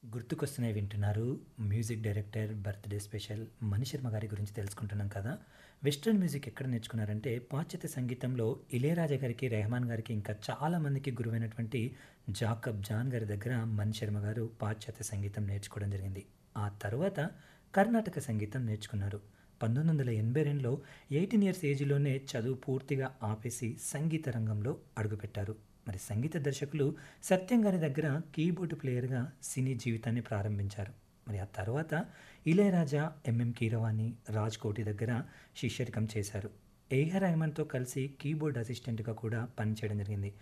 గుర్తుకొస్తున్నాయి వింటున్నారు music director birthday special Mani Sharma గారి గురించి తెలుసుకుంటున్నాం కదా వెస్ట్రన్ మ్యూజిక్ ఎక్కడ నేర్చుకున్నారంటే పాశ్చాత్య సంగీతంలో ఇళయరాజా గారికి రెహమాన్ గారికి ఇంకా చాలా మందికి గురువైనటువంటి జాకబ్ జాన్ గారి దగ్గర మణి శర్మ గారు పాశ్చాత్య సంగీతం నేర్చుకోవడం జరిగింది ఆ తర్వాత కర్ణాటక సంగీతం నేర్చుకున్నారు పంతొమ్మిది వందల ఎనభై రెండులో ఎయిటీన్ ఇయర్స్ ఏజ్లోనే చదువు పూర్తిగా ఆపేసి సంగీత రంగంలో అడుగుపెట్టారు మరి సంగీత దర్శకులు సత్యం గారి దగ్గర కీబోర్డు ప్లేయర్గా సినీ జీవితాన్ని ప్రారంభించారు మరి ఆ తర్వాత ఇళయరాజా ఎంఎం కీరవాణి రాజ్ కోటి దగ్గర శిష్యరికం చేశారు ఏఆర్ రెహమాన్తో కలిసి కీబోర్డ్ అసిస్టెంట్గా కూడా పనిచేయడం జరిగింది